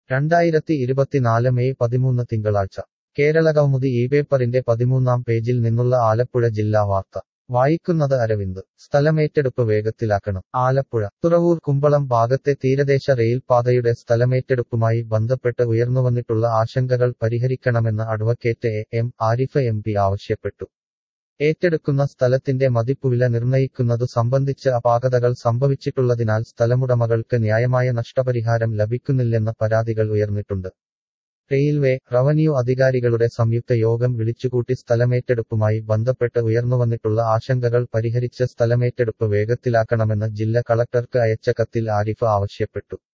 രണ്ടായിരത്തി ഇരുപത്തിനാല് മെയ് പതിമൂന്ന് തിങ്കളാഴ്ച കേരളകൗമുദി ഈ പേപ്പറിന്റെ പതിമൂന്നാം പേജിൽ നിന്നുള്ള ആലപ്പുഴ ജില്ലാ വാർത്ത വായിക്കുന്നത് അരവിന്ദ് സ്ഥലമേറ്റെടുപ്പ് വേഗത്തിലാക്കണം ആലപ്പുഴ തുറവൂർ കുമ്പളം ഭാഗത്തെ തീരദേശ റെയിൽപാതയുടെ സ്ഥലമേറ്റെടുപ്പുമായി ബന്ധപ്പെട്ട് ഉയർന്നുവന്നിട്ടുള്ള ആശങ്കകൾ പരിഹരിക്കണമെന്ന് advocate A M Arif M P ആവശ്യപ്പെട്ടു ഏറ്റെടുക്കുന്ന സ്ഥലത്തിന്റെ മതിപ്പുവില നിർണയിക്കുന്നതു സംബന്ധിച്ച് അപാകതകൾ സംഭവിച്ചിട്ടുള്ളതിനാൽ സ്ഥലമുടമകൾക്ക് ന്യായമായ നഷ്ടപരിഹാരം ലഭിക്കുന്നില്ലെന്ന പരാതികൾ ഉയർന്നിട്ടുണ്ട് റെയിൽവേ റവന്യൂ അധികാരികളുടെ സംയുക്ത യോഗം വിളിച്ചുകൂട്ടി സ്ഥലമേറ്റെടുപ്പുമായി ബന്ധപ്പെട്ട് ഉയർന്നുവന്നിട്ടുള്ള ആശങ്കകൾ പരിഹരിച്ച് സ്ഥലമേറ്റെടുപ്പ് വേഗത്തിലാക്കണമെന്ന് ജില്ലാ കളക്ടർക്ക് അയച്ച കത്തിൽ ആരിഫ് ആവശ്യപ്പെട്ടു